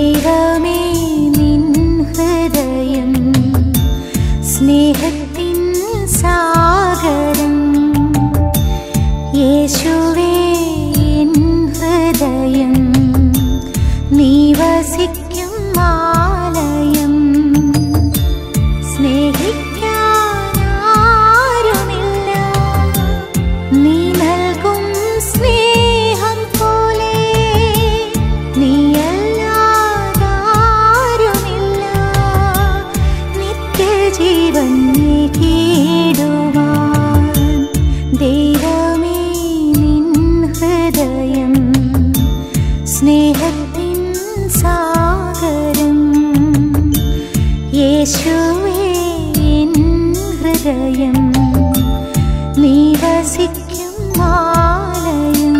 ദൈവമേ നിൻ ഹൃദയം സ്നേഹത്തിൻ സാഗരം യേശുവേ എൻ ഹൃദയം നീ വസിക്കും ആലയം സ്നേഹിക്കാനാരുമില്ല നീ നൽകും സ്നേഹം പോലെ നീയല്ലാതാരുമില്ല നിത്യജീവൻ നേടിയിടുവാൻ ദൈവമേ നിൻ ഹൃദയം സ്നേഹത്തിൻ സാഗരം യേശുവേ എൻ ഹൃദയം നീ വസിക്കും ആലയം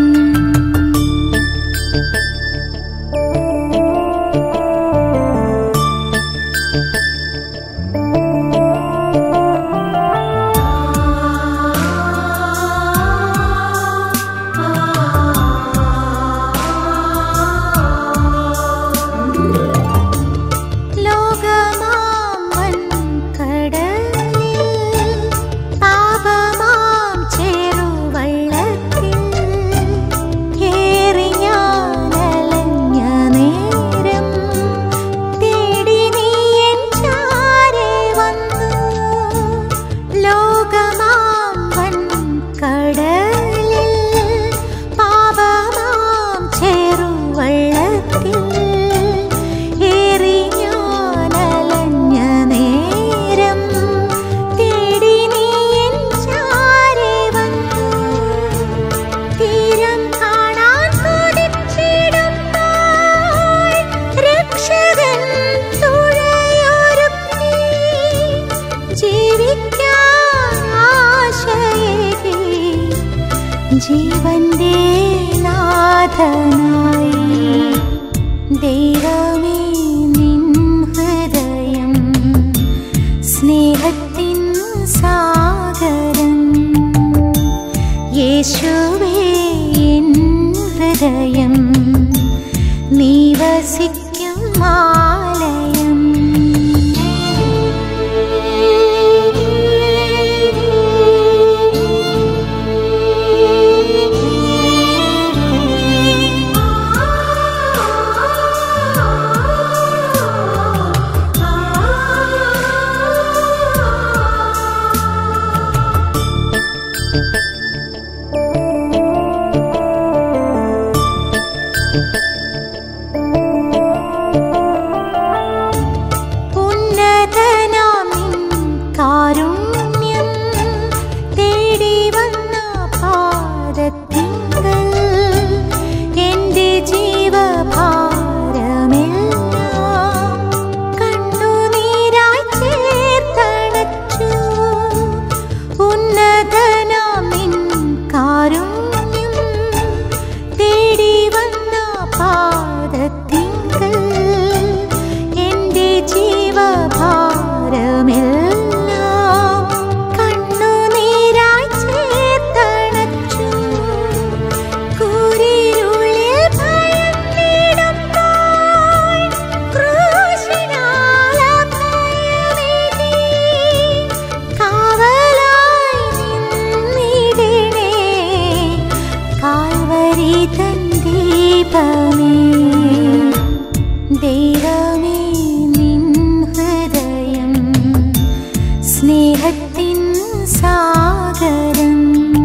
ലോകമാം വൻകടലിൽ പാപമാം ചെറുവള്ളത്തിൽ ഏറി ഞാനലഞ്ഞ നേരം തേടി നീ എൻ ചാരെ വന്നു ലോകമാം വൻകടലിൽ പാപമാം ചെറുവള്ളത്തിൽ ഏറി ഞാനലഞ്ഞ നേരം തേടി നീ എൻ ചാരെ വന്നു തീരം കാണാൻ തുടിച്ചിടുമ്പോൾ രക്ഷകൻ തുഴയൊരുക്കി ജീവിക്കാൻ ആശയേകി ജീവന്റെ നാഥനായി ദൈവമേ നിൻ ഹൃദയം സ്നേഹത്തിൻ സാഗരം യേശുവേ എൻ ഹൃദയം നീ വസിക്കും ആലയം ഉന്നതനാം നിൻ കാരുണ്യം തേടി വന്ന പാദത്തിങ്കൽ എൻ്റെ ജീവഭാരമെല്ലാം കണ്ണുനീരായി ചേർത്തണച്ചു ഉന്നതനാം നിൻ കാരുണ്യം തേടി വന്ന പാദത്തിങ്കൽ എൻ്റെ ജീവഭാരമെല്ലാം കണ്ണുനീരായി ചേർത്തണച്ചു കൂരിരുളിൽ ഭയന്നിടുമ്പോൾ ക്രൂശിനാൽ അഭയമേകി കാവലായി നിന്നിടണേ കാൽവരി തൻ ദീപമേ ദൈവമേ നിൻ ഹൃദയം സ്നേഹത്തിൻ സാഗരം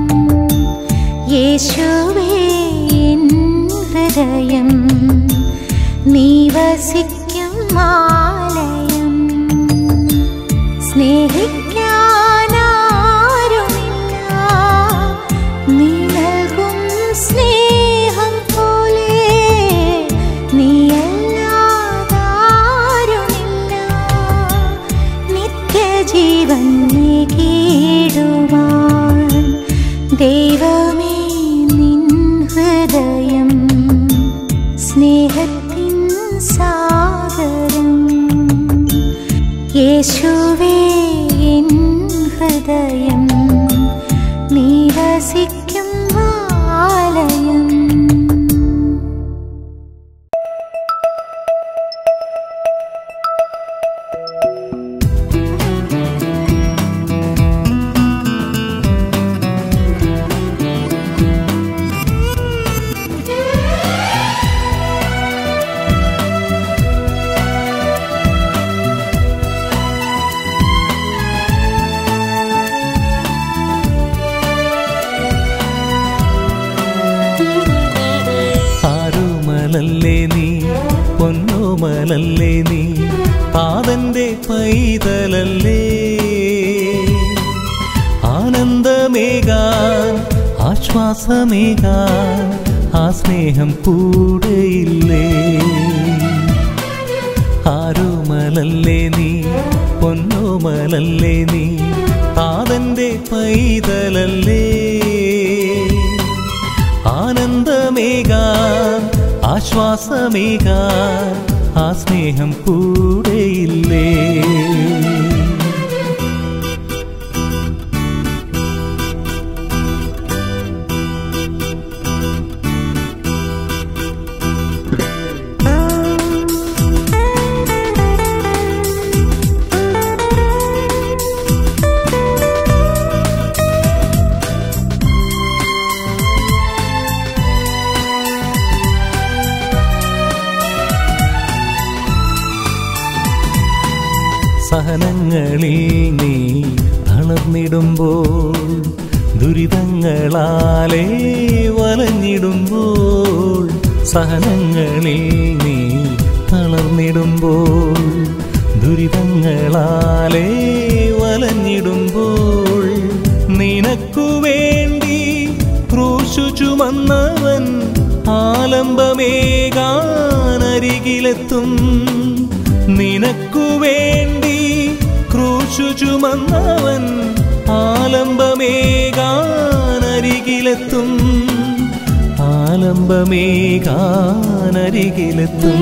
യേശുവേ എൻ ഹൃദയം നീ വസിക്കും ആലയം സ്നേഹിക്കാനാരുമില്ല നീ നൽകും സ്നേഹം പോലെ നീയല്ലാതാരുമില്ല നിത്യജീവൻ നേടിയിടുവാൻ ദൈവമേ നിൻ ഹൃദയം സ്നേഹത്തിൻ സാഗരം യേശുവേ എൻ ഹൃദയം നീ വസിക്കും ആലയം പൊന്നോമലല്ലേ നീ പാതന്റെ പൈതലല്ലേ ആനന്ദമേകാൻ ആശ്വാസമേകാൻ ആ സ്നേഹം കൂടെയില്ലേ ആരോമലല്ലേ നീ പൊന്നോമലല്ലേ നീ പാതന്റെ പൈതലല്ലേ ആനന്ദമേകാൻ ആശ്വാസമേകാൻ ആ സ്നേഹം കൂടെയില്ലേ സഹനങ്ങളിൽ നീ തളർന്നിടുമ്പോൾ ദുരിതങ്ങളാലേ വലഞ്ഞിടുമ്പോൾ സഹനങ്ങളിൽ നീ തളർന്നിടുമ്പോൾ ദുരിതങ്ങളാലേ വലഞ്ഞിടുമ്പോൾ നിനക്കു വേണ്ടി ക്രൂശു ചുമന്നവൻ ആലംബമേകാനരികിലെത്തും നിനക്കു വേണ്ടി ക്രൂശു ചുമന്നവൻ ആലംബമേകാനരികിലെത്തും ആലംബമേകാനരികിലെത്തും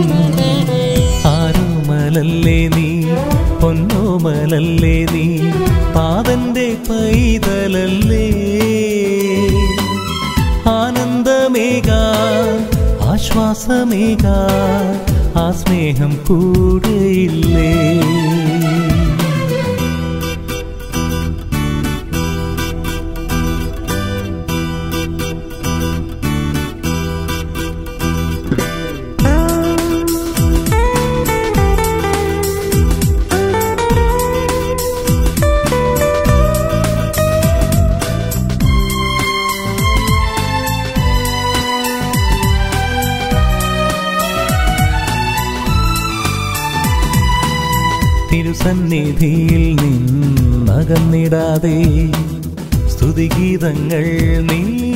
ആരോമലല്ലേ നീ പൊന്നോമലല്ലേ നീ പാതന്റെ പൈതലല്ലേ ആനന്ദമേകാൻ ആശ്വാസമേകാൻ ആ സ്നേഹം കൂടെയില്ലേ തിരുസന്നിധിയിൽ നിന്നകന്നിടാതെ സ്തുതിഗീതങ്ങൾ നീ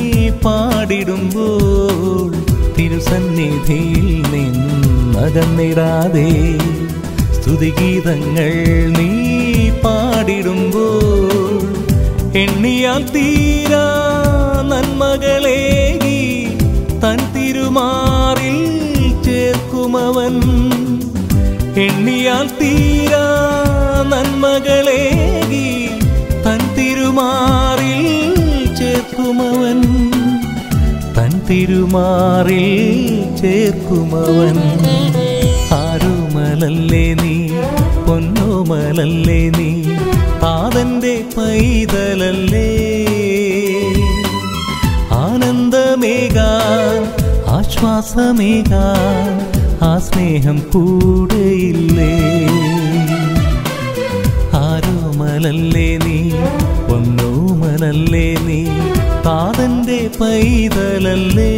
പാടിടുമ്പോൾ തിരുസന്നിധിയിൽ നിന്നകന്നിടാതെ സ്തുതിഗീതങ്ങൾ നീ പാടിടുമ്പോൾ എണ്ണിയാൽ തീരാ നന്മകളേകി തൻ തിരുമാറിൽ ചേർക്കുമവൻ എണ്ണിയാൽ തീരാ നന്മകളേകി തൻ തിരുമാറിൽ ചേർക്കുമവൻ തൻ തിരുമാറിൽ ചേർക്കുമവൻ ആരുമലല്ലേ നീ പൊന്നോമലല്ലേ നീ പാതന്റെ പൈതലല്ലേ ആനന്ദമേകാൻ ആശ്വാസമേകാൻ ആ സ്നേഹം കൂടെയില്ലേ ആരോമലല്ലേ നീ പൊന്നോമലല്ലേ നീ താതന്റെ പൈതലല്ലേ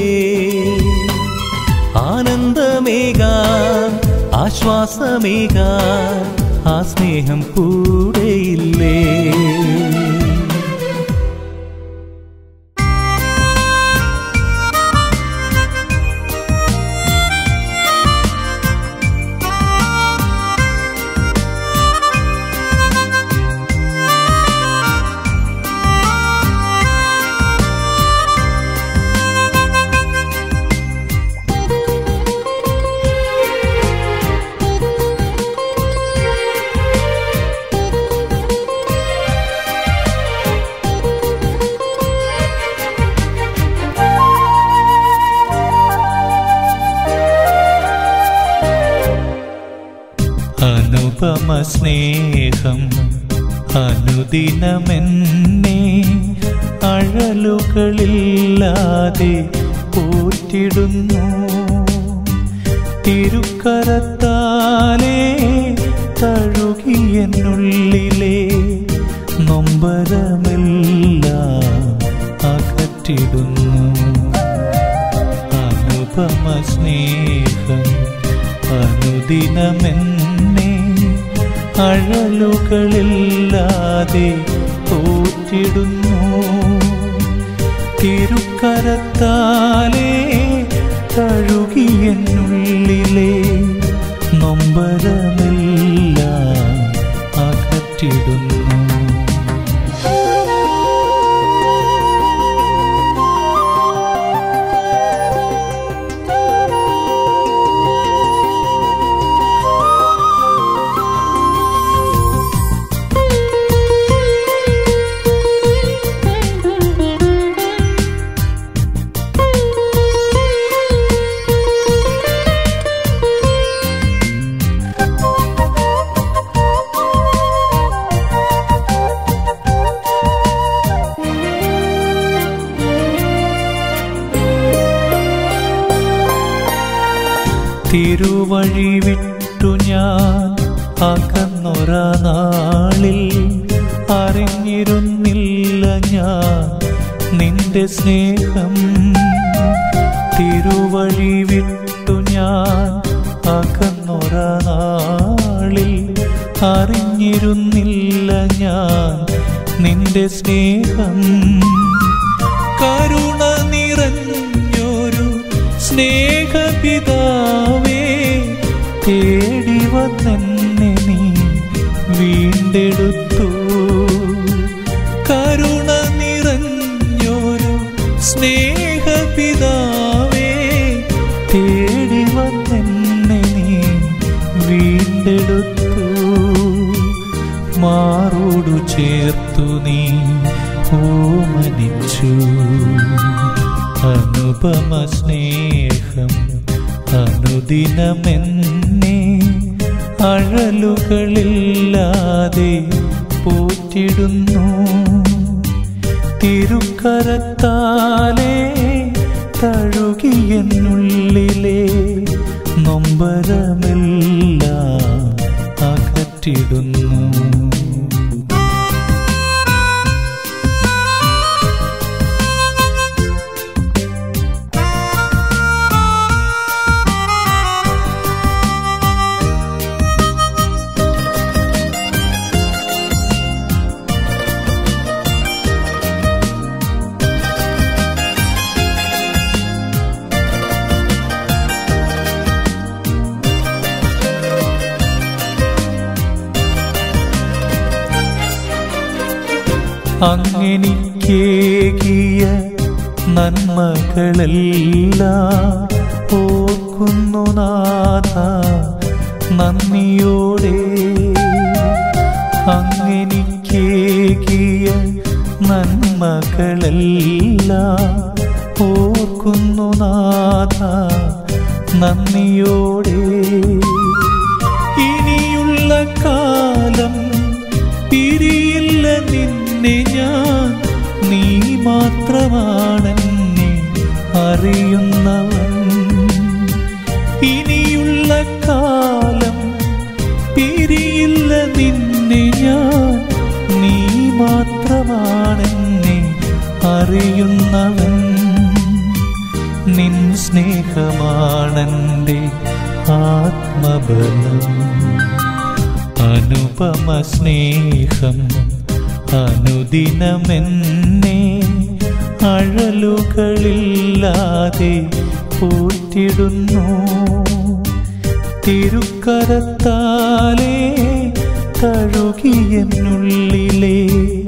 ആനന്ദമേകാൻ ആശ്വാസമേകാൻ ആ സ്നേഹം കൂടെയില്ലേ അനുപമ സ്നേഹം അനുദിനമെന്നെ അഴലുകളില്ലാതെ പോറ്റിടുന്നു തിരുക്കരത്താലേ തഴുകിയെന്നുള്ളിലെ നൊമ്പരമെല്ലാം അകറ്റിടുന്നു അനുപമ സ്നേഹം അനുദിനമെന്നെ അനുദിനമെന്നെ അഴലുകളില്ലാതെ തോറ്റിടുന്നു തിരുക്കരത്താലേ കഴുകിയെന്നുള്ളിലെ നൊമ്പരമെല്ലാം അകറ്റിടുന്നു തിരുവഴി വിട്ടു ഞാൻ അകന്നൊര നാളിൽ അറിഞ്ഞിരുന്നില്ല ഞാൻ നിന്റെ സ്നേഹം തിരുവഴി വിട്ടു ഞാൻ അകന്നൊര നാളിൽ അറിഞ്ഞിരുന്നില്ല ഞാൻ നിന്റെ സ്നേഹം കരുണ നിറഞ്ഞൊരു സ്നേഹപിതാവേ തേടി വന്നെന്നെ നീ വീണ്ടെടുത്തു കരുണ നിറഞ്ഞൊരു സ്നേഹപിതാവേ തേടി വന്നെന്നെ നീ വീണ്ടെടുത്തു മാറോടു ചേർത്തു നീ ഓമനിച്ചു അനുപമ സ്നേഹം അനുദിനമെന്നെ അഴലുകളില്ലാതെ പോറ്റിടുന്നു തിരുക്കരത്താലേ തഴുകിയെന്നുള്ളിലെ നൊമ്പരമെല്ലാം അകറ്റിടുന്നു അങ്ങെനിക്കേകിയ നന്മകളെല്ലാം ഓർക്കുന്നു നാഥ നന്ദിയോടെ അങ്ങെനിക്കേകിയ നന്മകളെല്ലാം ഓർക്കുന്നു നാഥ നന്ദിയോടെ ഇനിയുള്ള കാലം പിരിയില്ല നിന്നെ ഞാൻ നീ മാത്രമാണെന്നെ അറിയുന്നവൻ ഇനിയുള്ള കാലം പിരിയില്ല നിന്നെ ഞാൻ നീ മാത്രമാണെന്നെ അറിയുന്നവൻ നിൻ സ്നേഹമാണെൻ്റെ ആത്മബലം അനുപമ സ്നേഹം അനുദിനമെന്നെ അഴലുകളില്ലാതെ പോറ്റിടുന്നു തിരുക്കരത്താലേ തഴുകിയെന്നുള്ളിലെ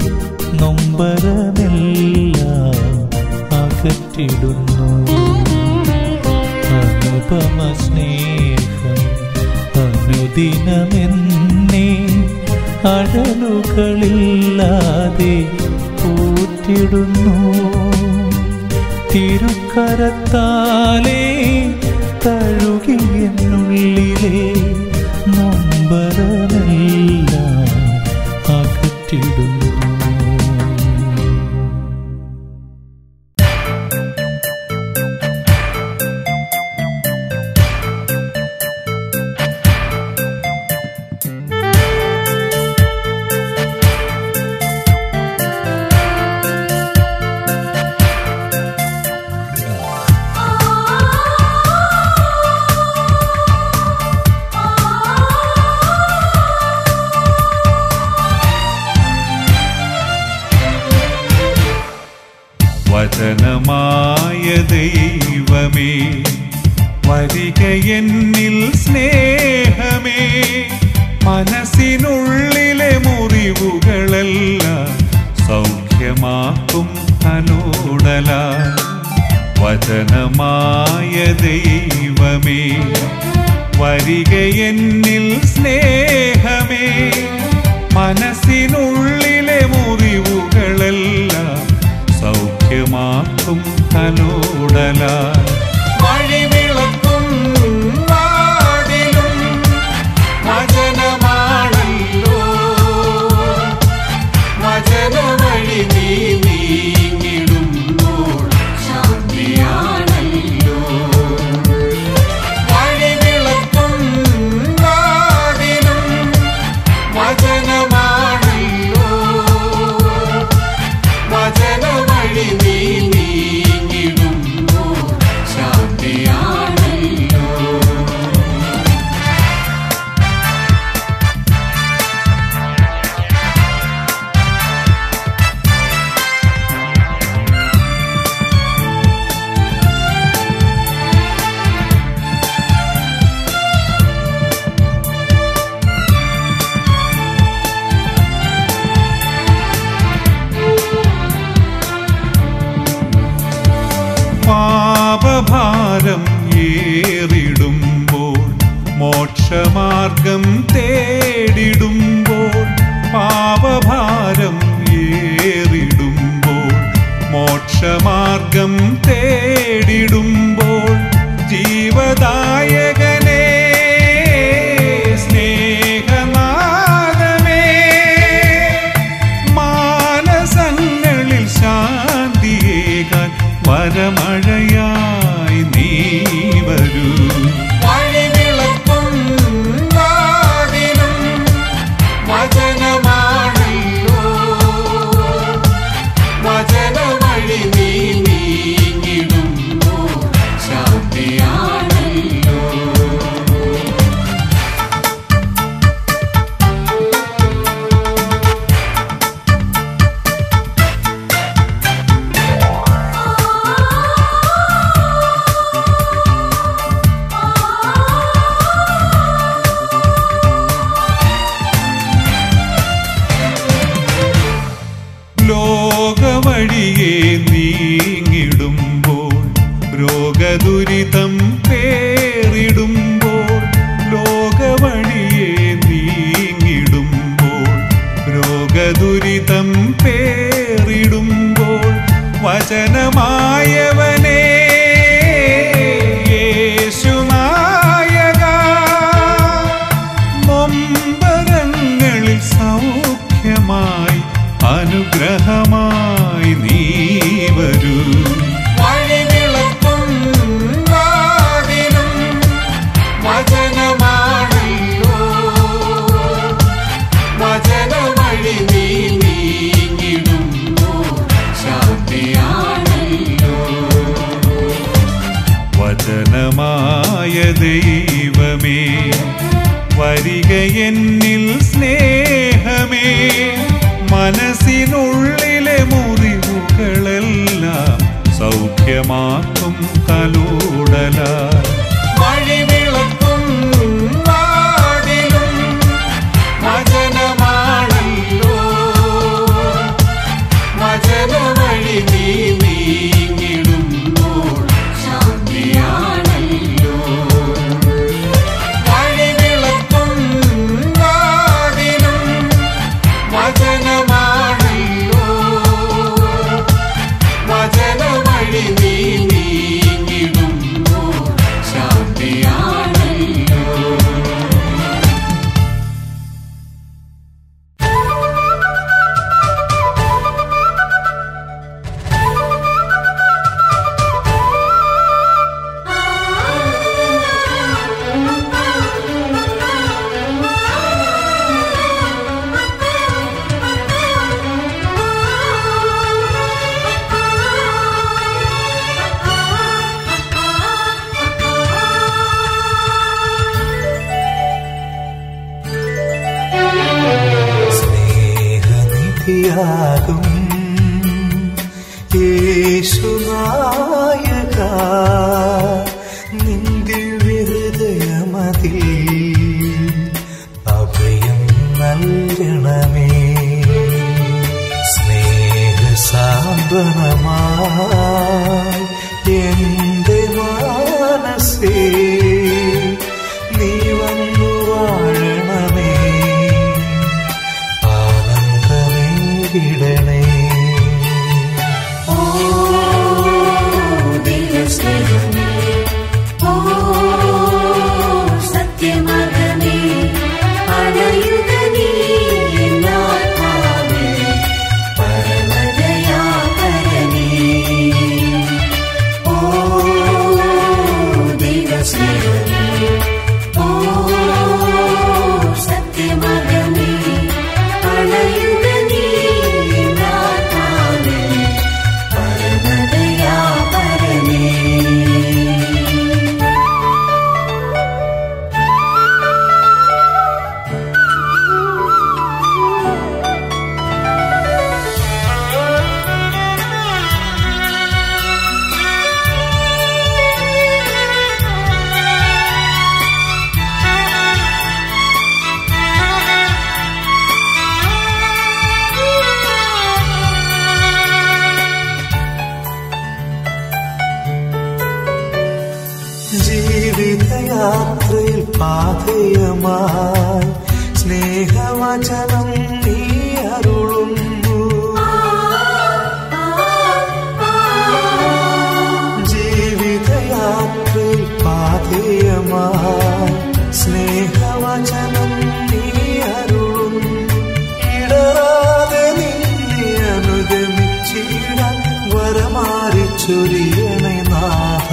നൊമ്പരമെല്ലാം അകറ്റിടുന്നു അനുപമ സ്നേഹം അനുദിനമെന്നെ അഴലുകളില്ലാതെ പോറ്റിടുന്നു തിരുക്കരത്താലേ തഴുകിയെന്നുള്ളിലെ നൊമ്പരമെല്ലാം അകറ്റിടുന്നു ആ വചനമായ ദൈവമേ വരിക എന്നിൽ സ്നേഹമേ മനസ്സിനുള്ളിലെ മുറിവുകളെല്ലാം സൗഖ്യമാക്കും തലോടല വചനമായ ദൈവമേ വരിക എന്നിൽ സ്നേഹമേ മനസ്സിനുള്ളിലെ മുറിവുകളെല്ലാം സൗഖ്യമാക്കും തലോടല വഴിവിളക്കും വാതിലും വചനമാണല്ലോ വചനവഴി നീ നീങ്ങിടുമ്പോൾ ശാന്തിയാണല്ലോ വഴിവിളക്കും വാതിലും വചനമാണല്ലോ വചനവഴി നീ നീങ്ങിടുമ്പോൾ ശാന്തിയാണല്ലോ പാപഭാരം ഏറിടുമ്പോൾ മോക്ഷമാർഗം തേടിടുമ്പോൾ പാപഭാരം ഏറിടുമ്പോൾ മോക്ഷമാർഗം തേടിടുമ്പോൾ ജീവദായകനേ സ്നേഹനാദമേ മാനസങ്ങളിൽ ശാന്തിയേകാൻ വരമഴയായി നീ വരൂ വഴിവിളക്കും വാതിലും വചനമാണല്ലോ വചനവഴി നീ നീങ്ങിടുമ്പോൾ ശാന്തിയാണല്ലോ ലോകവഴിയെ നീങ്ങിടുമ്പോൾ രോഗദുരിതം പേറിടുമ്പോൾ ലോകവഴിയെ നീങ്ങിടുമ്പോൾ രോഗദുരിതം പേറിടുമ്പോൾ വചനമായവനേ യേശുനായക നൊമ്പരങ്ങളിൽ സൗഖ്യമായി അനുഗ്രഹമായി നീ വരൂ വഴിവിളക്കും വാതിലും വചനമാണല്ലോ വചനവഴി നീ നീങ്ങിടുമ്പോൾ ശാന്തിയാണല്ലോ വചനമായ ദൈവമേ വരിക എന്നിൽ സ്നേഹമേ മനസ്സിനുള്ളിലെ മുറിവുകളെല്ലാം സൗഖ്യമാക്കും കലൂടല വഴിവിളക്കും വാതിലും വചനമാണല്ലോ വചനവഴി നീ നീങ്ങിടുമ്പോൾ ശാന്തിയാണല്ലോ വഴിവിളക്കും വാതിലും വചനമാണല്ലോ വചനവഴി നീ നീങ്ങിടുമ്പോൾ ശാന്തിയാണല്ലോ സ്നേഹനിധിയാകും യേശുനായക നിന്ദിവ്യഹൃദയമതിൽ അഭയം നൽകണമേ സ്നേഹസാന്ത്വനമായി എന്റെ മാനസേ നീ വന്നു വാഴണമേ ആനന്ദമേകിടണേ ദൈവസ്നേഹമേ ഓ സത്യമകമേ അണയുക നീ എന്നാത്മാവേ പരമദയാപരനേ ഓ ദൈവസ്നേഹമേ ഓ സത്യമകമേ അണയുക നീ എന്നാത്മാവേ പരമദയാപരനേ ജീവിതയാത്രയിൽ പാതയമായി സ്നേഹവചനം നീ അരുളുന്നു ജീവിതയാത്രയിൽ പാതയമായി സ്നേഹവചനം നീ അരുളുന്നു ഇടറാതെ നിന്നെ അനുഗമിച്ചിടാൻ വരമാറി ചൊരിയണേ നാഥ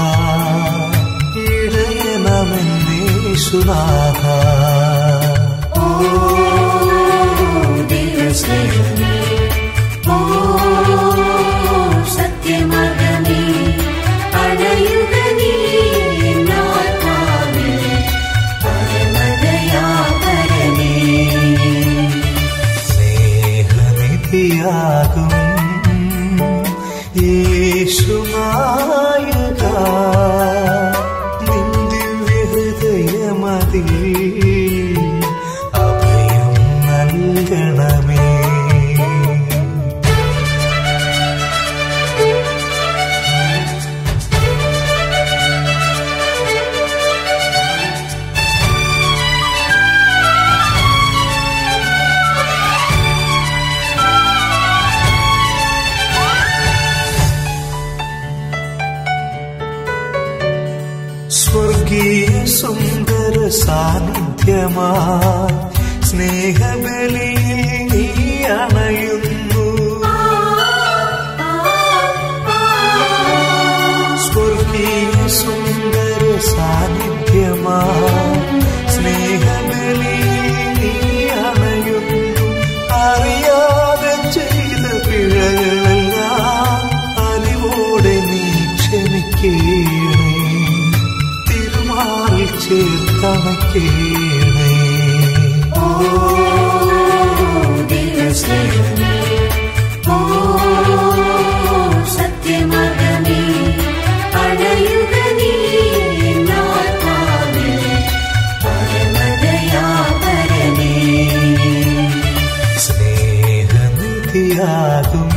ഇടയനമെന്നേശുനാഥ ദൈവസ്നേഹമേ ഓ സത്യമകമേ അണയുക നീ എന്നാത്മാവേ പരമദയാപരനേ സ്നേഹനിധിയാകും യേശുനായക നിന്ദിവ്യഹൃദയമതിൽ അഭയം നൽകണമേ സ്വർഗീയ സുന്ദര സാന്നിധ്യമായി സ്നേഹബലിയിൽ നീ അണയുന്നു സ്വർഗീയ സുന്ദര സാന്നിധ്യമായി സ്നേഹബലിയിൽ നീ അണയുന്നു അറിയാതെ ചെയ്ത പിഴകളെല്ലാം അലിവോടെ നീ ക്ഷമിക്കേണേ തിരുമാറിൽ ചേർത്തണക്കേണേ ദൈവസ്നേഹമേ ഓ സത്യമകമേ അണയുക നീ എന്നാത്മാവേ പരമദയാപരനേ സ്നേഹനിധിയാകും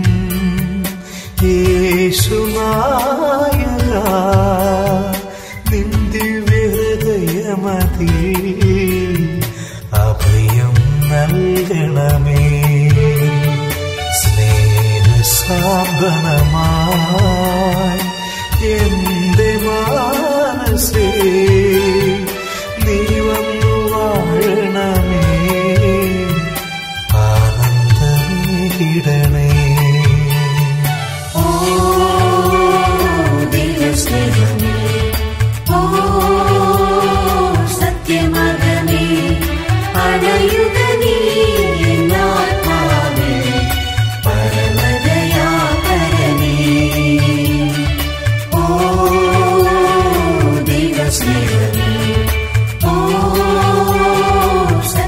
യേശുനായക നിന്ദിവ്യഹൃദയമതി അഭയം നൽകണമേ സ്നേഹസാന്ത്വനമായി എന്റെ മാനസേ നീ വന്നു വാഴണമേ ആനന്ദമേകിടണേ ഓ ദൈവസ്നേഹമേ ഓ സത്യമകമേ അണയുക നീ എന്നാത്മാവേ പരമദയാപരനേ ഓ ദൈവസ്നേഹമേ ഓ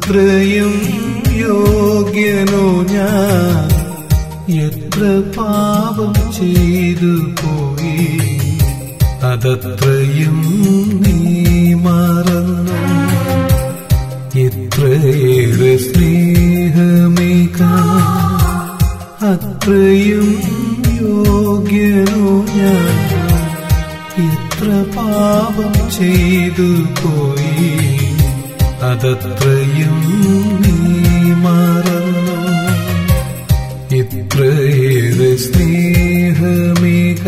അത്രയും യോഗ്യനോ ഞാൻ എത്ര പാപം ചെയ്തു പോയി അതത്രയും നീ മറന്നു ഇത്രയേറെ സ്നേഹമേക അത്രയും യോഗ്യനോ ഞാൻ എത്ര പാപം ചെയ്തു പോയി അതത്രയും നീ മറന്നു ഇത്രയേറെ സ്നേഹമേക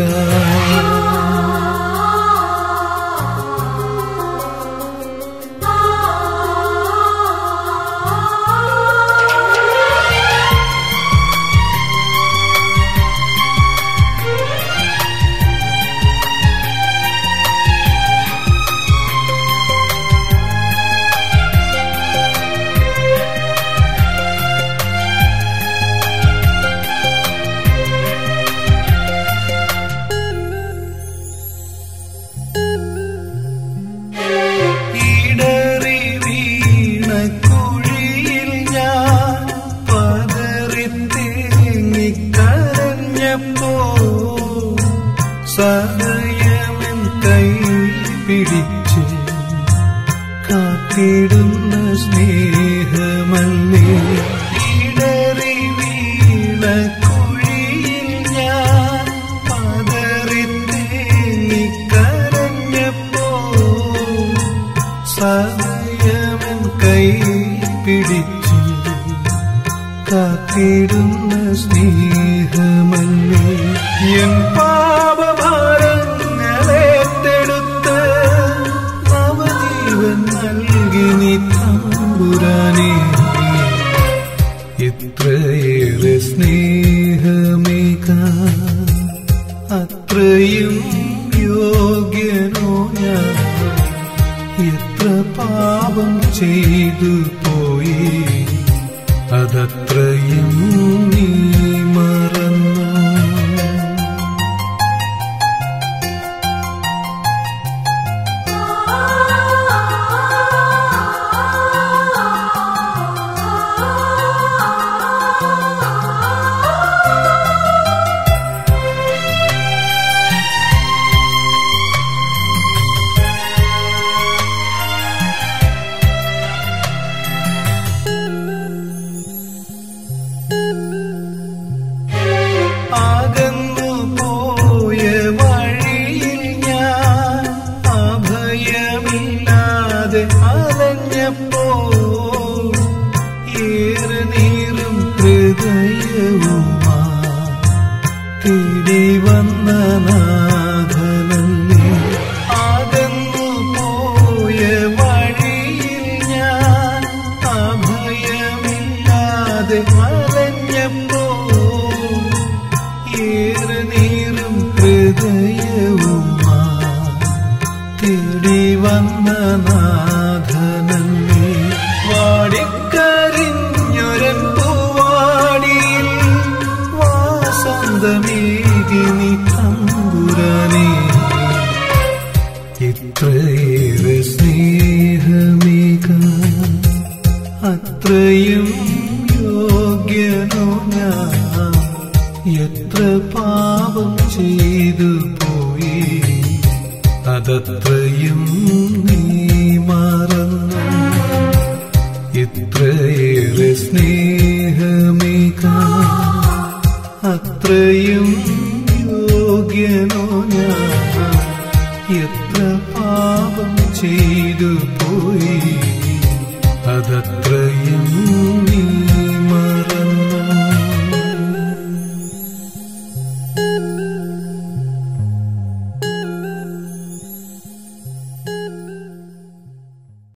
ഇടറി വീണ കുഴിയിൽ ഞാൻ പതറിത്തേങ്ങിക്കരഞ്ഞപ്പോ സദയമൻ കൈ പിടിച്ച് കാത്തിടുന്ന സ്നേഹമല്ലേ ഇടറി വീണ കുഴിയിൽ ഞാൻ പതറിത്തേങ്ങിക്കരഞ്ഞപ്പോ സദയമൻ കൈ പിടിച്ചു കാത്തിടുന്ന സ്നേഹമല്ലേ എൻ പാപഭാരങ്ങളേറ്റെടുത്ത് നവജീവൻ നൽകി നീ തമ്പുരാനേ ഇത്രയേറെ സ്നേഹമേക അത്രയും യോഗ്യനോ ഞാൻ എത്ര പാപം ചെയ്തു പോയി അതത്രയും നീ മറന്നു അകന്നു പോയ വഴിയിൽ ഞാൻ അഭയമില്ലാതെ അലഞ്ഞപ്പോ ഏറെ നീറും ഹൃദയവുമാ തേടി വന്ന നാഥനല്ലേ അകന്നു പോയ വഴിയിൽ ഞാൻ അഭയമില്ലാതെ അലഞ്ഞപ്പോ ഏറെ നീറും ഹൃദയവുമാ തേടി വന്ന നാഥനല്ലേ വാടിക്കരിഞ്ഞൊരൻ പൂവാടിയിൽ വാസന്തമേകി നീ തമ്പുരാനേ ഇത്രയേറെ സ്നേഹമേക അത്രയും യോഗ്യനോ ഞാൻ എത്ര പാപം ചെയ്തു പോയി അതത്രയും നീ മറന്നു ഇത്രയേറെ സ്നേഹമേക അത്രയും യോഗ്യനോ ഞാൻ എത്ര പാപം ചെയ്തു പോയി